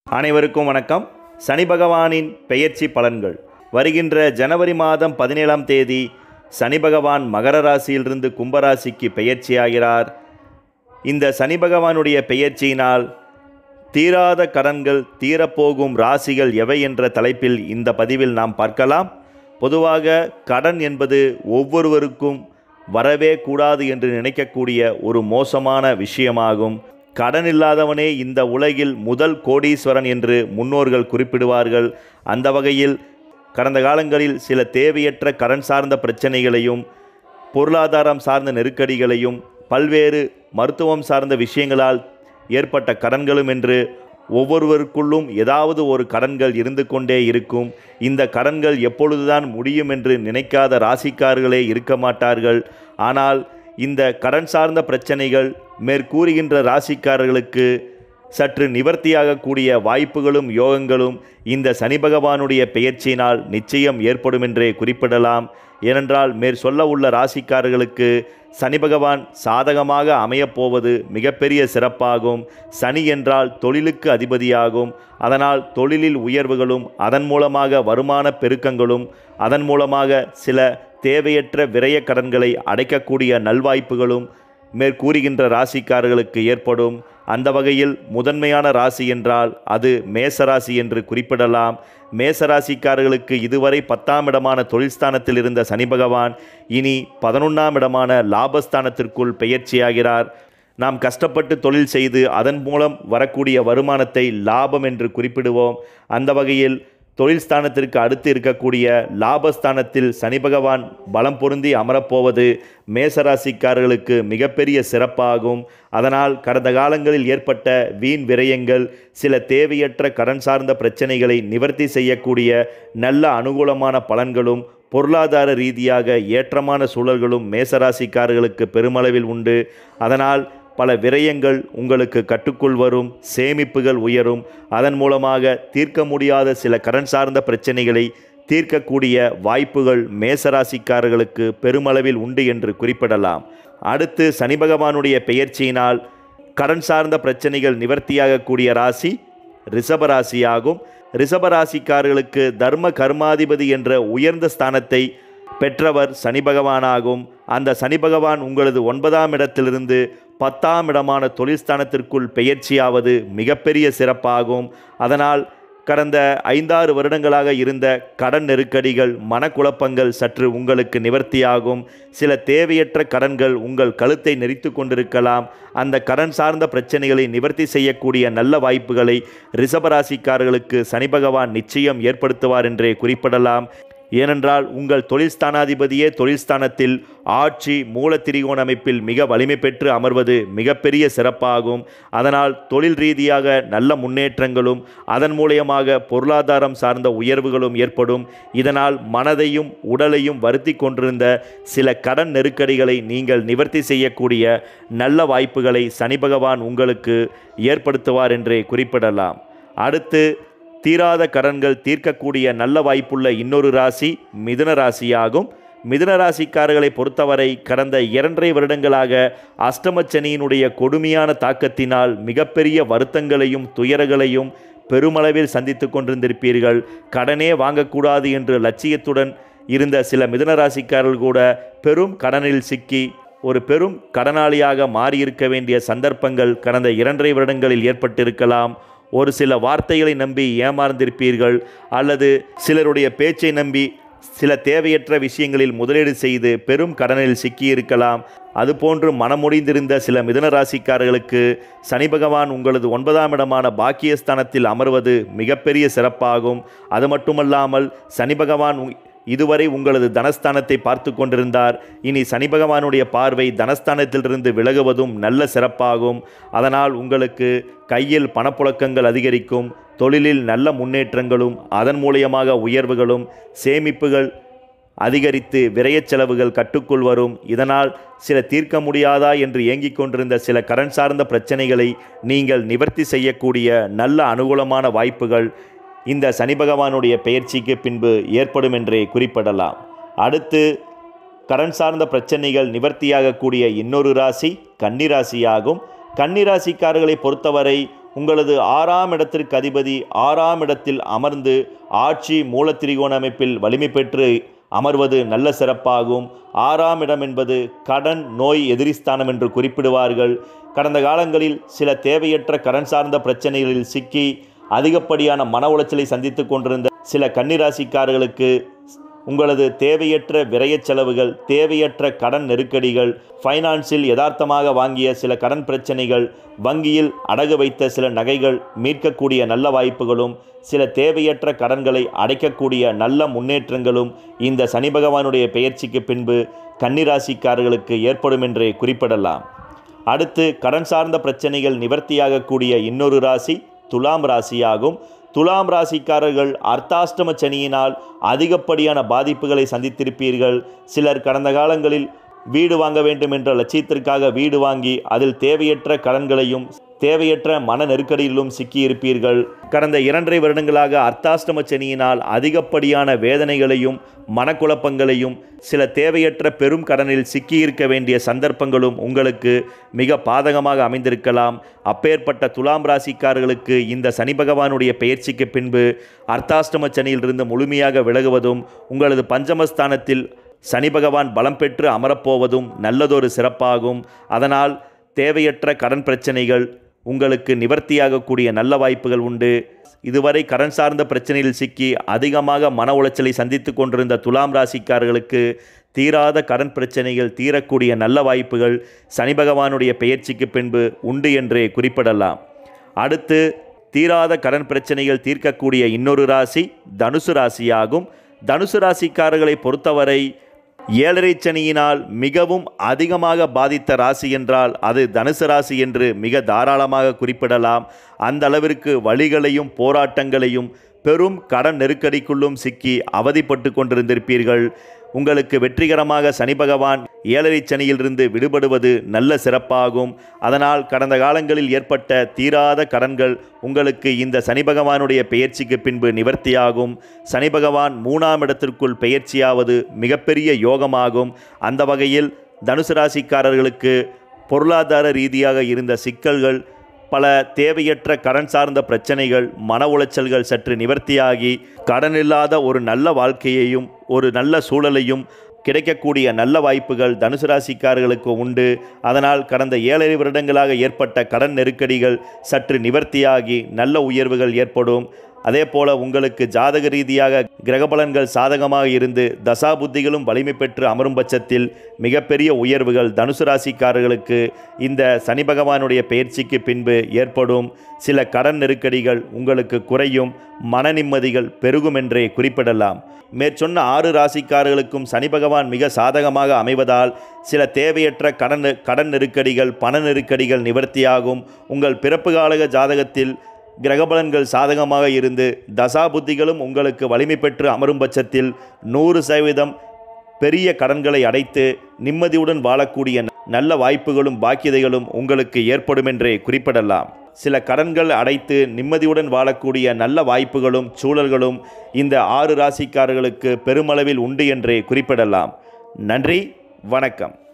அனைவருக்கும் வணக்கம் சனி பகவானின் பெயர்ச்சி பலன்கள் வருகின்ற ஜனவரி மாதம் பதினேழாம் தேதி சனி பகவான் மகர ராசியிலிருந்து கும்பராசிக்கு பெயர்ச்சியாகிறார் இந்த சனி பகவானுடைய பெயர்ச்சியினால் தீராத கடன்கள் தீரப்போகும் ராசிகள் எவை என்ற தலைப்பில் இந்த பதிவில் நாம் பார்க்கலாம் பொதுவாக கடன் என்பது ஒவ்வொருவருக்கும் வரவே கூடாது என்று நினைக்கக்கூடிய ஒரு மோசமான விஷயமாகும் கடன் இல்லாதவனே இந்த உலகில் முதல் கோடீஸ்வரன் என்று முன்னோர்கள் குறிப்பிடுவார்கள் அந்த வகையில் கடந்த காலங்களில் சில தேவையற்ற கடன் சார்ந்த பிரச்சனைகளையும் பொருளாதாரம் சார்ந்த நெருக்கடிகளையும் பல்வேறு மருத்துவம் சார்ந்த விஷயங்களால் ஏற்பட்ட கடன்களும் என்று ஒவ்வொருவருக்குள்ளும் ஏதாவது ஒரு கடன்கள் இருந்து கொண்டே இருக்கும் இந்த கடன்கள் எப்பொழுதுதான் முடியும் என்று நினைக்காத ராசிக்காரர்களே இருக்க மாட்டார்கள் ஆனால் இந்த கடன் சார்ந்த பிரச்சனைகள் மேற்கூறுகின்ற ராசிக்காரர்களுக்கு சற்று நிவர்த்தியாகக்கூடிய வாய்ப்புகளும் யோகங்களும் இந்த சனி பகவானுடைய பெயர்ச்சியினால் நிச்சயம் ஏற்படும் என்றே குறிப்பிடலாம் ஏனென்றால் மேற் சொல்ல உள்ள ராசிக்காரர்களுக்கு சனி பகவான் சாதகமாக அமையப்போவது மிகப்பெரிய சிறப்பாகும் சனி என்றால் தொழிலுக்கு அதிபதியாகும் அதனால் தொழிலில் உயர்வுகளும் அதன் மூலமாக வருமான பெருக்கங்களும் அதன் மூலமாக சில தேவையற்ற விரய கடன்களை அடைக்கக்கூடிய நல்வாய்ப்புகளும் மேற்கூறுகின்ற ராசிக்காரர்களுக்கு ஏற்படும் அந்த வகையில் முதன்மையான ராசி என்றால் அது மேசராசி என்று குறிப்பிடலாம் மேசராசிக்காரர்களுக்கு இதுவரை பத்தாம் இடமான தொழில்ஸ்தானத்தில் இருந்த சனி பகவான் இனி பதினொன்றாம் இடமான லாபஸ்தானத்திற்குள் பெயர்ச்சியாகிறார் நாம் கஷ்டப்பட்டு தொழில் செய்து அதன் மூலம் வரக்கூடிய வருமானத்தை லாபம் என்று குறிப்பிடுவோம் அந்த வகையில் தொழில் ஸ்தானத்திற்கு அடுத்து இருக்கக்கூடிய லாபஸ்தானத்தில் சனி பகவான் பலம் பொருந்தி அமரப்போவது மேசராசிக்காரர்களுக்கு மிகப்பெரிய சிறப்பாகும் அதனால் கடந்த காலங்களில் ஏற்பட்ட வீண் விரயங்கள் சில தேவையற்ற கடன் சார்ந்த பிரச்சனைகளை நிவர்த்தி செய்யக்கூடிய நல்ல அனுகூலமான பலன்களும் பொருளாதார ரீதியாக ஏற்றமான சூழல்களும் மேசராசிக்காரர்களுக்கு பெருமளவில் உண்டு அதனால் பல விரயங்கள் உங்களுக்கு கட்டுக்குள் வரும் சேமிப்புகள் உயரும் அதன் மூலமாக தீர்க்க முடியாத சில கடன் சார்ந்த பிரச்சனைகளை தீர்க்கக்கூடிய வாய்ப்புகள் மேசராசிக்காரர்களுக்கு பெருமளவில் உண்டு என்று குறிப்பிடலாம் அடுத்து சனி பகவானுடைய பெயர்ச்சியினால் கடன் சார்ந்த பிரச்சனைகள் நிவர்த்தியாகக்கூடிய ராசி ரிஷபராசியாகும் ரிஷபராசிக்காரர்களுக்கு தர்ம கர்மாதிபதி என்ற உயர்ந்த ஸ்தானத்தை பெற்றவர் சனி பகவானாகும் அந்த சனி பகவான் உங்களது ஒன்பதாம் இடத்திலிருந்து பத்தாம் இடமான தொழில்ஸ்தானத்திற்குள் பெயர்ச்சியாவது மிகப்பெரிய சிறப்பாகும் அதனால் கடந்த ஐந்தாறு வருடங்களாக இருந்த கடன் நெருக்கடிகள் மனக்குழப்பங்கள் சற்று உங்களுக்கு நிவர்த்தியாகும் சில தேவையற்ற கடன்கள் உங்கள் கழுத்தை நெறித்து கொண்டிருக்கலாம் அந்த கடன் சார்ந்த பிரச்சனைகளை நிவர்த்தி செய்யக்கூடிய நல்ல வாய்ப்புகளை ரிஷபராசிக்காரர்களுக்கு சனி பகவான் நிச்சயம் ஏற்படுத்துவார் என்றே குறிப்பிடலாம் ஏனென்றால் உங்கள் தொழில் ஸ்தானாதிபதியே தொழில் ஸ்தானத்தில் ஆட்சி மூல திரிகோண அமைப்பில் மிக வலிமை பெற்று அமர்வது மிகப்பெரிய சிறப்பாகும் அதனால் தொழில் ரீதியாக நல்ல முன்னேற்றங்களும் அதன் மூலியமாக பொருளாதாரம் சார்ந்த உயர்வுகளும் ஏற்படும் இதனால் மனதையும் உடலையும் வருத்தி கொண்டிருந்த சில கடன் நெருக்கடிகளை நீங்கள் நிவர்த்தி செய்யக்கூடிய நல்ல வாய்ப்புகளை சனி பகவான் உங்களுக்கு ஏற்படுத்துவார் என்றே குறிப்பிடலாம் அடுத்து தீராத கடன்கள் தீர்க்கக்கூடிய நல்ல வாய்ப்புள்ள இன்னொரு ராசி மிதுன ராசியாகும் மிதுன ராசிக்காரர்களை பொறுத்தவரை கடந்த இரண்டரை வருடங்களாக அஷ்டமச்சனியினுடைய கொடுமையான தாக்கத்தினால் மிகப்பெரிய வருத்தங்களையும் துயரங்களையும் பெருமளவில் சந்தித்து கொண்டிருந்திருப்பீர்கள் கடனே வாங்கக்கூடாது என்று லட்சியத்துடன் இருந்த சில மிதுன ராசிக்காரர்கள் கூட பெரும் கடனில் சிக்கி ஒரு பெரும் கடனாளியாக மாறியிருக்க வேண்டிய சந்தர்ப்பங்கள் கடந்த இரண்டரை வருடங்களில் ஏற்பட்டிருக்கலாம் ஒரு சில வார்த்தைகளை நம்பி ஏமாறந்திருப்பீர்கள் அல்லது சிலருடைய பேச்சை நம்பி சில தேவையற்ற விஷயங்களில் முதலீடு செய்து பெரும் கடனில் சிக்கியிருக்கலாம் அதுபோன்று மனமுடிந்திருந்த சில மிதன ராசிக்காரர்களுக்கு சனி பகவான் உங்களது ஒன்பதாம் இடமான பாக்கியஸ்தானத்தில் அமர்வது மிகப்பெரிய சிறப்பாகும் அது மட்டுமல்லாமல் சனி பகவான் இதுவரை உங்களது தனஸ்தானத்தை பார்த்து கொண்டிருந்தார் இனி சனி பகவானுடைய பார்வை தனஸ்தானத்திலிருந்து விலகுவதும் நல்ல சிறப்பாகும் அதனால் உங்களுக்கு கையில் பணப்புழக்கங்கள் அதிகரிக்கும் தொழிலில் நல்ல முன்னேற்றங்களும் அதன் மூலியமாக உயர்வுகளும் சேமிப்புகள் அதிகரித்து விரயச் செலவுகள் கட்டுக்குள் வரும் இதனால் சில தீர்க்க முடியாதா என்று ஏங்கிக் கொண்டிருந்த சில கடன் சார்ந்த பிரச்சனைகளை நீங்கள் நிவர்த்தி செய்யக்கூடிய நல்ல அனுகூலமான வாய்ப்புகள் இந்த சனி பகவானுடைய பெயர்ச்சிக்கு பின்பு ஏற்படும் என்றே குறிப்பிடலாம் அடுத்து கடன் சார்ந்த பிரச்சனைகள் நிவர்த்தியாகக்கூடிய இன்னொரு ராசி கன்னிராசியாகும் கன்னிராசிக்காரர்களை பொறுத்தவரை உங்களது ஆறாம் இடத்திற்கு அதிபதி ஆறாம் இடத்தில் அமர்ந்து ஆட்சி மூலத்திரிகோண அமைப்பில் வலிமை பெற்று அமர்வது நல்ல சிறப்பாகும் ஆறாம் இடம் என்பது கடன் நோய் எதிரிஸ்தானம் என்று குறிப்பிடுவார்கள் கடந்த காலங்களில் சில தேவையற்ற கடன் சார்ந்த பிரச்சனைகளில் சிக்கி அதிகப்படியான மன உளைச்சலை சந்தித்து கொண்டிருந்த சில கன்னிராசிக்காரர்களுக்கு உங்களது தேவையற்ற விரயச் செலவுகள் தேவையற்ற கடன் நெருக்கடிகள் ஃபைனான்ஸில் யதார்த்தமாக வாங்கிய சில கடன் பிரச்சனைகள் வங்கியில் அடகு வைத்த சில நகைகள் மீட்கக்கூடிய நல்ல வாய்ப்புகளும் சில தேவையற்ற கடன்களை அடைக்கக்கூடிய நல்ல முன்னேற்றங்களும் இந்த சனி பகவானுடைய பெயர்ச்சிக்கு பின்பு கன்னிராசிக்காரர்களுக்கு ஏற்படும் என்றே குறிப்பிடலாம் அடுத்து கடன் சார்ந்த பிரச்சனைகள் நிவர்த்தியாகக்கூடிய இன்னொரு ராசி துலாம் ராசியாகும் துலாம் ராசிக்காரர்கள் அர்த்தாஷ்டம சனியினால் அதிகப்படியான பாதிப்புகளை சந்தித்திருப்பீர்கள் சிலர் கடந்த காலங்களில் வீடு வாங்க வேண்டும் என்ற லட்சியத்திற்காக வீடு வாங்கி அதில் தேவையற்ற கடன்களையும் தேவையற்ற மன நெருக்கடியிலும் சிக்கியிருப்பீர்கள் கடந்த இரண்டரை வருடங்களாக அர்த்தாஷ்டம சனியினால் அதிகப்படியான வேதனைகளையும் மனக்குழப்பங்களையும் சில தேவையற்ற பெரும் கடனில் சிக்கியிருக்க வேண்டிய சந்தர்ப்பங்களும் உங்களுக்கு மிக பாதகமாக அமைந்திருக்கலாம் அப்பேற்பட்ட துலாம் ராசிக்காரர்களுக்கு இந்த சனி பகவானுடைய பெயர்ச்சிக்கு பின்பு அர்த்தாஷ்டம சனியிலிருந்து முழுமையாக விலகுவதும் உங்களது பஞ்சமஸ்தானத்தில் சனி பகவான் பலம் பெற்று அமரப்போவதும் நல்லதொரு சிறப்பாகும் அதனால் தேவையற்ற கடன் பிரச்சனைகள் உங்களுக்கு நிவர்த்தியாகக்கூடிய நல்ல வாய்ப்புகள் உண்டு இதுவரை கடன் சார்ந்த பிரச்சனையில் சிக்கி அதிகமாக மன உளைச்சலை சந்தித்து கொண்டிருந்த துலாம் ராசிக்காரர்களுக்கு தீராத கடன் பிரச்சனைகள் தீரக்கூடிய நல்ல வாய்ப்புகள் சனி பகவானுடைய பெயர்ச்சிக்கு பின்பு உண்டு என்றே குறிப்பிடலாம் அடுத்து தீராத கடன் பிரச்சனைகள் தீர்க்கக்கூடிய இன்னொரு ராசி தனுசு ராசியாகும் தனுசு ராசிக்காரர்களை பொறுத்தவரை ஏழரை சனியினால் மிகவும் அதிகமாக பாதித்த ராசி என்றால் அது தனுசு ராசி என்று மிக தாராளமாக குறிப்பிடலாம் அந்த அளவிற்கு வழிகளையும் போராட்டங்களையும் பெரும் கடன் நெருக்கடிக்குள்ளும் சிக்கி அவதிப்பட்டு கொண்டிருந்திருப்பீர்கள் உங்களுக்கு வெற்றிகரமாக சனி பகவான் ஏழரை சனியிலிருந்து விடுபடுவது நல்ல சிறப்பாகும் அதனால் கடந்த காலங்களில் ஏற்பட்ட தீராத கடன்கள் உங்களுக்கு இந்த சனி பகவானுடைய பெயர்ச்சிக்கு பின்பு நிவர்த்தியாகும் சனி பகவான் மூணாம் இடத்திற்குள் பெயர்ச்சியாவது மிகப்பெரிய யோகமாகும் அந்த வகையில் தனுசு ராசிக்காரர்களுக்கு பொருளாதார ரீதியாக இருந்த சிக்கல்கள் பல தேவையற்ற கடன் சார்ந்த பிரச்சனைகள் மன உளைச்சல்கள் சற்று நிவர்த்தியாகி கடன் இல்லாத ஒரு நல்ல வாழ்க்கையையும் ஒரு நல்ல சூழலையும் கிடைக்கக்கூடிய நல்ல வாய்ப்புகள் தனுசு ராசிக்காரர்களுக்கு உண்டு அதனால் கடந்த ஏழரை வருடங்களாக ஏற்பட்ட கடன் நெருக்கடிகள் சற்று நிவர்த்தியாகி நல்ல உயர்வுகள் ஏற்படும் அதே போல உங்களுக்கு ஜாதக ரீதியாக கிரகபலன்கள் சாதகமாக இருந்து தசா புத்திகளும் வலிமை பெற்று அமரும் பட்சத்தில் மிகப்பெரிய உயர்வுகள் தனுசு ராசிக்காரர்களுக்கு இந்த சனி பகவானுடைய பயிற்சிக்கு பின்பு ஏற்படும் சில கடன் நெருக்கடிகள் உங்களுக்கு குறையும் மன நிம்மதிகள் பெருகும் என்றே குறிப்பிடலாம் மேற்சொன்ன ஆறு ராசிக்காரர்களுக்கும் சனி பகவான் மிக சாதகமாக அமைவதால் சில தேவையற்ற கடன் கடன் நெருக்கடிகள் பண நெருக்கடிகள் நிவர்த்தியாகும் உங்கள் பிறப்பு காலக ஜாதகத்தில் கிரகபலன்கள் சாதகமாக இருந்து தசா புத்திகளும் உங்களுக்கு வலிமை பெற்று அமரும் பட்சத்தில் நூறு சதவீதம் பெரிய கடன்களை அடைத்து நிம்மதியுடன் வாழக்கூடிய நல்ல வாய்ப்புகளும் பாக்கியதைகளும் உங்களுக்கு ஏற்படும் என்றே குறிப்பிடலாம் சில கடன்கள் அடைத்து நிம்மதியுடன் வாழக்கூடிய நல்ல வாய்ப்புகளும் சூழல்களும் இந்த ஆறு ராசிக்காரர்களுக்கு பெருமளவில் உண்டு என்றே குறிப்பிடலாம் நன்றி வணக்கம்